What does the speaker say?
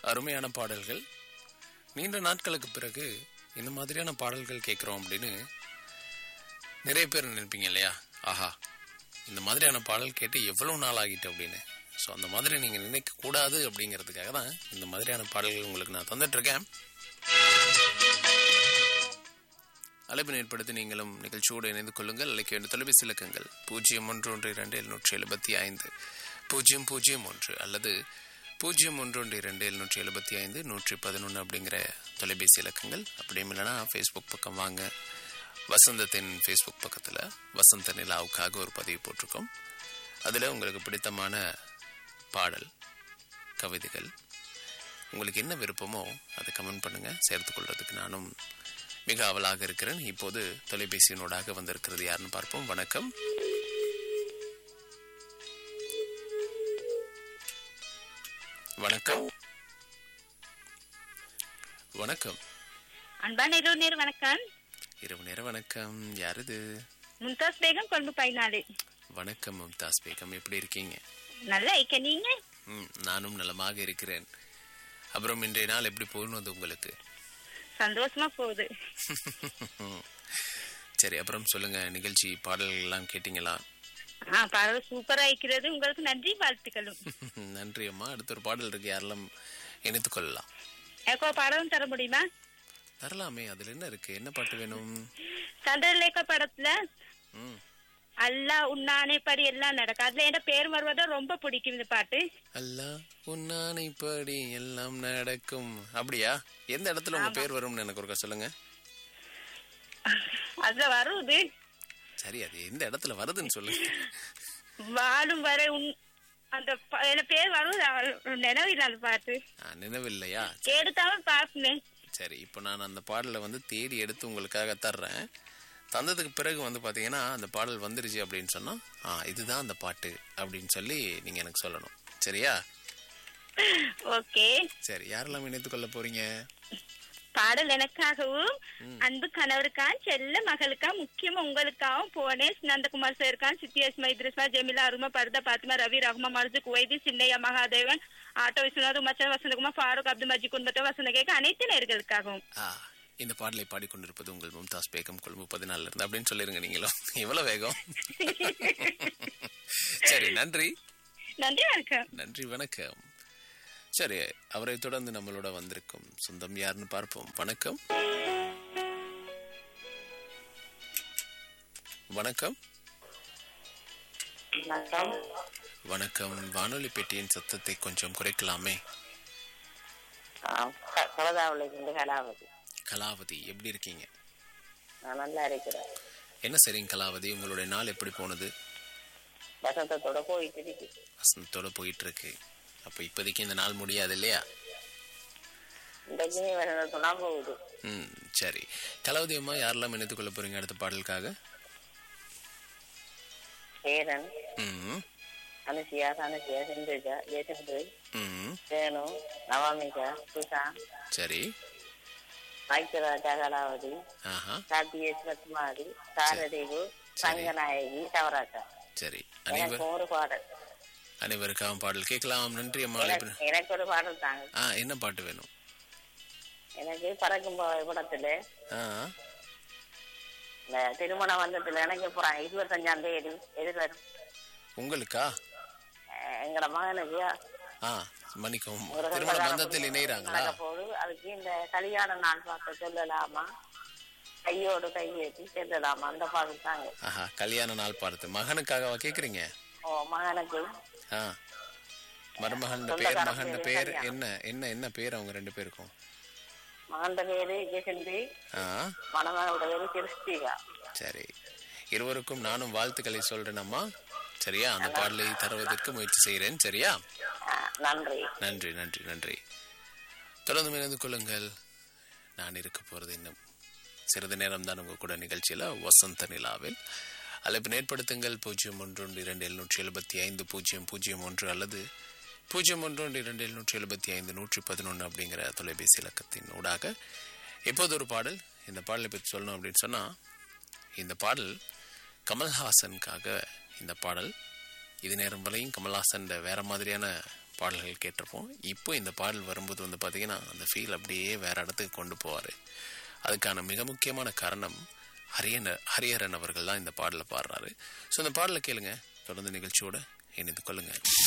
அருமையான பாடல்கள் நீண்ட நாட்களுக்கு பிறகு இந்த மாதிரியான பாடல்கள் கேட்குறோம் அப்படின்னு நிறைய பேர் நினைப்பீங்க இல்லையா ஆஹா இந்த மாதிரியான பாடல் கேட்டு எவ்வளோ நாள் ஆகிட்டு அப்படின்னு ஸோ அந்த மாதிரி நீங்கள் நினைக்கக்கூடாது அப்படிங்கிறதுக்காக தான் இந்த மாதிரியான பாடல்கள் உங்களுக்கு நான் தந்துட்டுருக்கேன் அழைப்பினை ஏற்படுத்தி நீங்களும் நிகழ்ச்சியோடு இணைந்து கொள்ளுங்கள் அழைக்க வேண்டிய தொலைபேசி இலக்கங்கள் பூஜ்ஜியம் ஒன்று ஒன்று இரண்டு எழுநூற்றி எழுபத்தி ஐந்து பூஜ்ஜியம் பூஜ்ஜியம் ஒன்று அல்லது பூஜ்ஜியம் ஒன்று ஒன்று இரண்டு எழுநூற்றி எழுபத்தி ஐந்து நூற்றி பதினொன்று அப்படிங்கிற தொலைபேசி இலக்கங்கள் அப்படியும் இல்லைனா ஃபேஸ்புக் பக்கம் வாங்க வசந்தத்தின் ஃபேஸ்புக் பக்கத்தில் வசந்த நிலாவுக்காக ஒரு பதிவு போட்டிருக்கோம் அதில் உங்களுக்கு பிடித்தமான பாடல் கவிதைகள் உங்களுக்கு என்ன விருப்பமோ அதை கமெண்ட் பண்ணுங்கள் சேர்த்து கொள்றதுக்கு நானும் மிக அவலாக இருக்கிறேன் இப்போது தொலைபேசியினோடாக வந்திருக்கிறது யாருன்னு பார்ப்போம் வணக்கம் வணக்கம் வணக்கம் அன்பான இரவு நேர் வணக்கம் இரவு நேர வணக்கம் யார் இது மும்தாஸ் பேகம் கொழும்பு பதினாலு வணக்கம் மும்தாஸ் பேகம் எப்படி இருக்கீங்க நல்லா இருக்க நீங்க ம் நானும் நலமாக இருக்கிறேன் அப்புறம் இன்றைய நாள் எப்படி போகணும் உங்களுக்கு சந்தோஷமா போகுது சரி அப்புறம் சொல்லுங்க நிகழ்ச்சி பாடல்கள் எல்லாம் கேட்டீங்களா ஆ பரவாயில்ல சூப்பரா இருக்கிறது உங்களுக்கு நன்றி வாழ்த்துக்களும் நன்றி அம்மா அடுத்த ஒரு பாடல் இருக்கு யாரெல்லாம் இணைத்துக் கொள்ளலாம் ஏக்கோ படம் தர முடியுமா தரலாமே அதுல என்ன இருக்கு என்ன பாட்டு வேணும் சந்திரலேக படத்துல ம் அல்லா உன்னானே படி எல்லாம் நடக்கும் அதுல என்ன பேர் வருவதா ரொம்ப பிடிக்கும் இந்த பாட்டு அல்லா உன்னானை படி எல்லாம் நடக்கும் அப்படியா எந்த இடத்துல உங்க பேர் வரும்னு எனக்கு ஒருக்கா சொல்லுங்க அதுல வருது சரி அது எந்த இடத்துல வருதுன்னு சொல்லுங்க வாழும் வரை உன் அந்த ப- என்ன பேர் வரும் நினைவில்லை அந்த பாட்டு ஆ, நினைவில்லையா எடுத்தாலும் பார்ப்பேன் சரி இப்போ நான் அந்த பாடலை வந்து தேடி எடுத்து உங்களுக்காக தர்றேன் தந்ததுக்கு பிறகு வந்து பார்த்தீங்கன்னா அந்த பாடல் வந்துருச்சு அப்படின்னு சொன்னா ஆ இதுதான் அந்த பாட்டு அப்படின்னு சொல்லி நீங்க எனக்கு சொல்லணும் சரியா ஓகே சரி யாரெல்லாம் இணைத்துக் கொள்ள போறீங்க பாடல் எனக்காகவும் அன்பு கணவருக்கான் செல்ல மகளுக்கா முக்கியமா உங்களுக்காகவும் போனேன் நந்தகுமார் சாருக்கான் சித்தியஸ்மா இத்ரிஸ்மா ஜெமிலா அருமா பரதா பாத்திமா ரவி ரஹ்மா மர்ஜு குவைதி சின்னையா மகாதேவன் ஆட்டோ விஸ்வநாத் உமாச்சன் வசந்தகுமார் ஃபாரூக் அப்துல் மஜி குடும்பத்தை வசந்த கேட்க அனைத்து நேர்களுக்காகவும் ஆ இந்த பாடலை பாடிக்கொண்டிருப்பது உங்கள் மும்தாஸ் பேகம் கொழும்பு பதினாலுல இருந்து அப்படின்னு சொல்லிருங்க நீங்களும் எவ்வளவு வேகம் சரி நன்றி நன்றி வணக்கம் நன்றி வணக்கம் சரி அவரை தொடர்ந்து நம்மளோட வந்திருக்கும் சொந்தம் யாருன்னு பார்ப்போம் வணக்கம் வணக்கம் வணக்கம் வணக்கம் வானொலி பெட்டியின் சத்தத்தை கொஞ்சம் குறைக்கலாமே கலதாவிலிருந்து கலாவதி கலாவதி எப்படி இருக்கீங்க நான் நல்லா இருக்கிறேன் என்ன சரிங்க கலாவதி உங்களுடைய நாள் எப்படி போனது வசந்தத்தோட போயிட்டு இருக்கு வசந்தத்தோட போயிட்டு இருக்கு அப்ப இப்போதைக்கு இந்த நாள் முடியாது இல்லையா இன்றைக்குமே வசந்தத்தோட போகுது ம் சரி கலாவதி அம்மா யாரெல்லாம் இணைத்துக் கொள்ள போறீங்க அடுத்த பாடலுக்காக சேரன் ம் அனுசியா தனுசியா சிந்துஜா ஜெயசந்திரி ம் வேணு நவாமிகா சுஷா சரி மைத்திராஜா கலாவதி ஆஹா கார்த்திகேஷ் பத்மாவதி சாரதேவு சங்கநாயகி சவராஜா சரி அனைவர் எனக்கு ஒரு பாடல் அனைவருக்காகவும் பாடல் கேட்கலாம் நன்றி அம்மா எனக்கு அழைப்பு எனக்கு ஒரு பாடல் தாங்க ஆ என்ன பாட்டு வேணும் எனக்கு பறக்கும் ப- படத்துல ஆ இந்த திருமண வந்தத்துல எனக்கு போறாங்க இருபத்தஞ்சாம் தேதி எதிர்வரும் உங்களுக்கா அஹ் எங்கட மகனுக்கு ஆ மன்னிக்கவும் ஒரு திருமண கல்யாணம் பந்தத்தில் இணைகிறாங்களா நடக்க போகுது அதுக்கு இந்த கல்யாண நாள் பார்க்க சொல்லலாமா கையோடு கையேற்றி செல்லலாமா அந்த பாட்டு தாங்க ஆஹா கல்யாண நாள் பார்த்து மகனுக்காகவா கேக்குறீங்க ஓ மகனுக்கு ஆ மருமகன் பேர் மகன் பேர் என்ன என்ன என்ன பேர் அவங்க ரெண்டு பேருக்கும் மகன் பேரு ஜெசந்தி ஆ மணமகளோட பேரு கிறிஸ்டிகா சரி இருவருக்கும் நானும் வாழ்த்துக்களை சொல்றேன் அம்மா சரியா அந்த பாடலை தருவதற்கு முயற்சி செய்கிறேன் சரியா அஹ் நன்றி நன்றி நன்றி நன்றி தொடர்ந்து இணைந்து கொள்ளுங்கள் நான் இருக்க போறது இன்னும் சிறிது நேரம் தான் உங்க கூட நிகழ்ச்சியில வசந்த நிலாவில் அழைப்பு ஏற்படுத்துங்கள் பூஜ்ஜியம் ஒன்று ஒன்று இரண்டு எழுநூற்றி எழுபத்தி ஐந்து பூஜ்ஜியம் பூஜ்ஜியம் ஒன்று அல்லது பூஜ்ஜியம் ஒன்று ஒன்று இரண்டு எழுநூற்றி எழுபத்தி ஐந்து நூற்றி பதினொன்று அப்படிங்கிற தொலைபேசி இலக்கத்தின் ஊடாக இப்போது ஒரு பாடல் இந்த பாடலை பற்றி சொல்லணும் அப்படின்னு சொன்னா இந்த பாடல் கமல்ஹாசனுக்காக இந்த பாடல் இது நேரம் வரையும் கமல்ஹாசன் வேற மாதிரியான பாடல்கள் கேட்டிருப்போம் இப்போ இந்த பாடல் வரும்போது வந்து பார்த்தீங்கன்னா அந்த ஃபீல் அப்படியே வேற இடத்துக்கு கொண்டு போவார் அதுக்கான மிக முக்கியமான காரணம் ஹரியன ஹரியரன் அவர்கள் தான் இந்த பாடலை பாடுறாரு ஸோ இந்த பாடலை கேளுங்க தொடர்ந்து நிகழ்ச்சியோட இணைந்து கொள்ளுங்க